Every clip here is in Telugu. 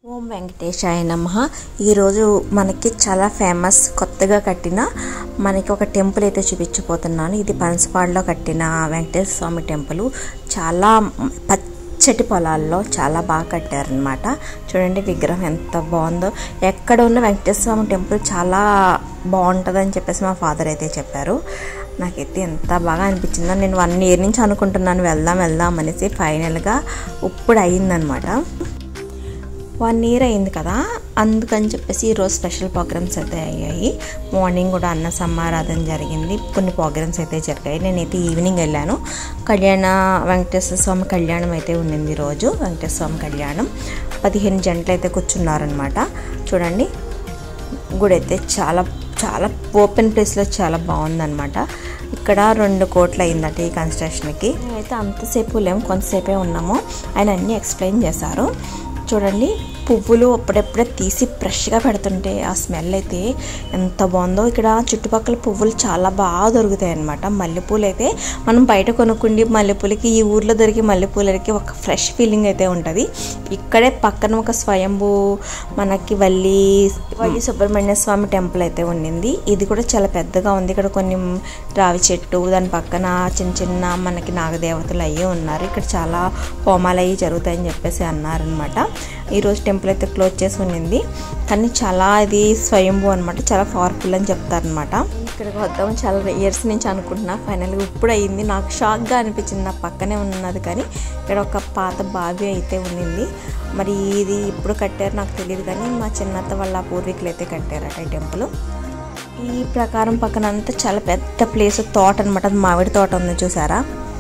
ఓం వెంకటేశాయ నమ ఈరోజు మనకి చాలా ఫేమస్ కొత్తగా కట్టిన మనకి ఒక టెంపుల్ అయితే చూపించబోతున్నాను ఇది పనసపాడులో కట్టిన వెంకటేశ్వర స్వామి టెంపుల్ చాలా పచ్చటి పొలాల్లో చాలా బాగా కట్టారనమాట చూడండి విగ్రహం ఎంత బాగుందో ఎక్కడ ఉన్న వెంకటేశ్వర స్వామి టెంపుల్ చాలా బాగుంటుందని చెప్పేసి మా ఫాదర్ అయితే చెప్పారు నాకైతే ఎంత బాగా అనిపించిందో నేను వన్ ఇయర్ నుంచి అనుకుంటున్నాను వెళ్దాం వెళ్దాం అనేసి ఫైనల్గా ఇప్పుడు అయిందనమాట వన్ ఇయర్ అయింది కదా అందుకని చెప్పేసి ఈరోజు స్పెషల్ ప్రోగ్రామ్స్ అయితే అయ్యాయి మార్నింగ్ కూడా అన్న సమారాధన జరిగింది కొన్ని ప్రోగ్రామ్స్ అయితే జరిగాయి నేనైతే ఈవినింగ్ వెళ్ళాను కళ్యాణ వెంకటేశ్వర స్వామి కళ్యాణం అయితే ఉండింది ఈరోజు వెంకటేశ్వర స్వామి కళ్యాణం పదిహేను జంటలు అయితే కూర్చున్నారనమాట చూడండి గుడి అయితే చాలా చాలా ఓపెన్ ప్లేస్లో చాలా బాగుందన్నమాట ఇక్కడ రెండు కోట్లు అయిందట ఈ కన్స్ట్రక్షన్కి అయితే అంతసేపు లేము కొంతసేపే ఉన్నాము ఆయన అన్నీ ఎక్స్ప్లెయిన్ చేశారు చూడండి పువ్వులు అప్పుడప్పుడే తీసి ఫ్రెష్గా పెడుతుంటే ఆ స్మెల్ అయితే ఎంత బాగుందో ఇక్కడ చుట్టుపక్కల పువ్వులు చాలా బాగా దొరుకుతాయి అనమాట మల్లెపూలు అయితే మనం బయట కొనుక్కుండి మల్లెపూలకి ఈ ఊర్లో దొరికే మల్లెపూలకి ఒక ఫ్రెష్ ఫీలింగ్ అయితే ఉంటుంది ఇక్కడే పక్కన ఒక స్వయంభూ మనకి వల్లి వల్లి సుబ్రహ్మణ్య స్వామి టెంపుల్ అయితే ఉండింది ఇది కూడా చాలా పెద్దగా ఉంది ఇక్కడ కొన్ని రావి చెట్టు దాని పక్కన చిన్న చిన్న మనకి నాగదేవతలు అయ్యి ఉన్నారు ఇక్కడ చాలా హోమాలు అయ్యి జరుగుతాయని చెప్పేసి అన్నారనమాట ఈరోజు టెంపుల్ అయితే క్లోజ్ చేసి ఉండింది కానీ చాలా ఇది స్వయంభూ అనమాట చాలా పవర్ఫుల్ అని చెప్తారనమాట ఇక్కడికి వద్దాం చాలా ఇయర్స్ నుంచి అనుకుంటున్నా ఫైనల్గా ఇప్పుడు అయింది నాకు షాక్గా అనిపించింది నా పక్కనే ఉన్నది కానీ ఇక్కడ ఒక పాత బావి అయితే ఉండింది మరి ఇది ఇప్పుడు కట్టారు నాకు తెలియదు కానీ మా చిన్నత్త వాళ్ళ పూర్వీకులు అయితే కట్టారట ఈ టెంపుల్ ఈ ప్రకారం పక్కన అంతా చాలా పెద్ద ప్లేస్ తోట అనమాట మామిడి తోట ఉంది చూసారా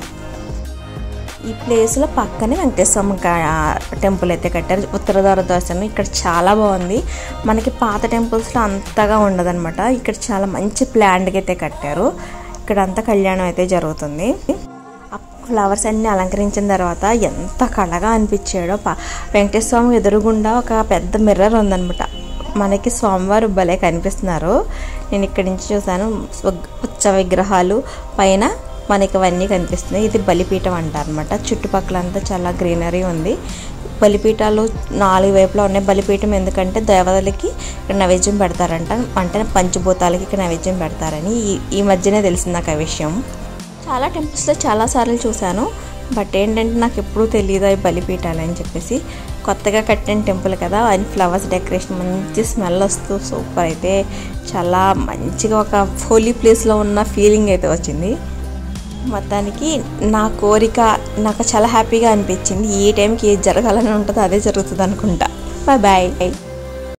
ఈ ప్లేస్లో పక్కనే వెంకటేశ్వర టెంపుల్ అయితే కట్టారు ఉత్తరద్వార దర్శనం ఇక్కడ చాలా బాగుంది మనకి పాత టెంపుల్స్లో అంతగా ఉండదన్నమాట ఇక్కడ చాలా మంచి ప్లాండ్గా అయితే కట్టారు ఇక్కడ అంతా కళ్యాణం అయితే జరుగుతుంది ఫ్లవర్స్ అన్ని అలంకరించిన తర్వాత ఎంత కళగా అనిపించాడో వెంకటేశ్వర స్వామి ఎదురుగుండా ఒక పెద్ద మిర్రర్ ఉందనమాట మనకి స్వామివారు భలే కనిపిస్తున్నారు నేను ఇక్కడి నుంచి చూసాను ఉత్సవ విగ్రహాలు పైన మనకి అవన్నీ కనిపిస్తున్నాయి ఇది బలిపీఠం అంటారు అనమాట చుట్టుపక్కలంతా చాలా గ్రీనరీ ఉంది బలిపీఠాలు నాలుగు వైపులా ఉన్నాయి బలిపీఠం ఎందుకంటే దేవతలకి ఇక్కడ నైవేద్యం పెడతారంట అంటే పంచభూతాలకి ఇక్కడ నైవేద్యం పెడతారని ఈ ఈ మధ్యనే తెలిసింది నాకు ఆ విషయం చాలా టెంపుల్స్లో చాలాసార్లు చూశాను బట్ ఏంటంటే నాకు ఎప్పుడూ తెలియదు అవి బలిపీఠాలు అని చెప్పేసి కొత్తగా కట్టిన టెంపుల్ కదా అని ఫ్లవర్స్ డెకరేషన్ మంచి స్మెల్ వస్తూ సూపర్ అయితే చాలా మంచిగా ఒక హోలీ ప్లేస్లో ఉన్న ఫీలింగ్ అయితే వచ్చింది మొత్తానికి నా కోరిక నాకు చాలా హ్యాపీగా అనిపించింది ఏ టైంకి ఏది జరగాలని ఉంటుందో అదే జరుగుతుంది అనుకుంటా బాయ్ బాయ్